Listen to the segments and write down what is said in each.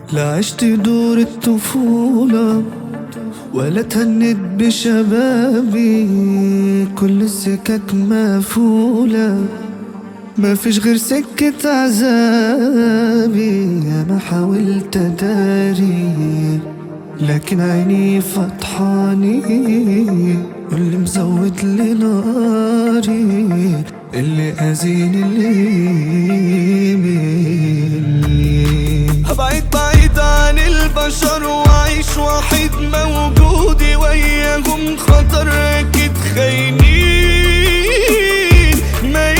لا عشت دور الطفولة ولا تهنت بشبابي كل السكك مقفولة ما فيش غير سكة عذابي أنا حاولت أداري لكن عيني فطحاني واللي مزود لي ناري اللي أذيني اللي يميلني هبعد بعيد عن البشر واعيش وحيد موجودي وياهم خطر اكيد خاينين ما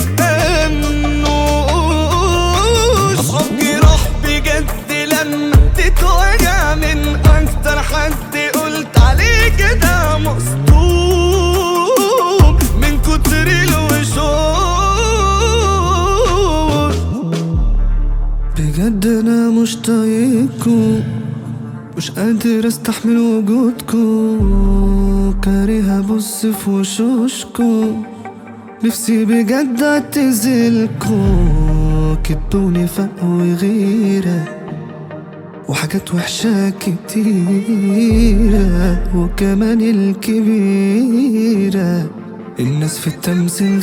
يتأمنوش اصحاب جراح بجد لما تتوجع من اكتر حد قلت عليه كده مصدوم من كتر الوشوش بجد انا مش طايقكم مش قادر استحمل وجودكم كاره ابص في وشوشكم نفسي بجد اعتزلكم كدوني فوق وغيرة وحاجات وحشة كتيرة وكمان الكبيرة الناس في التمثيل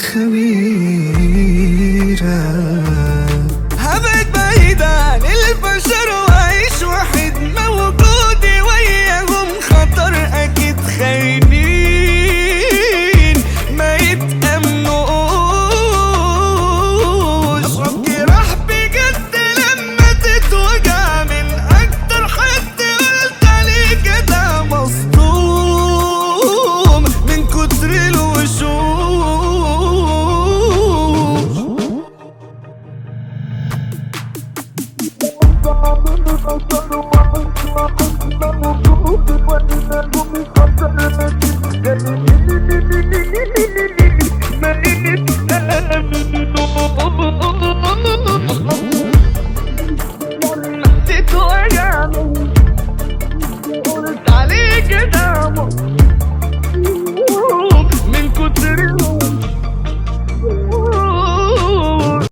خبيرة هبعد بعيد عن البشر واعيش وحيد موجودي وياهم خطر اكيد خاينين ما يتأمنوش اصحاب جراح بجد لما تتوجع من اكتر حد قلت عليه كده مصدوم من كتر الوشوش ما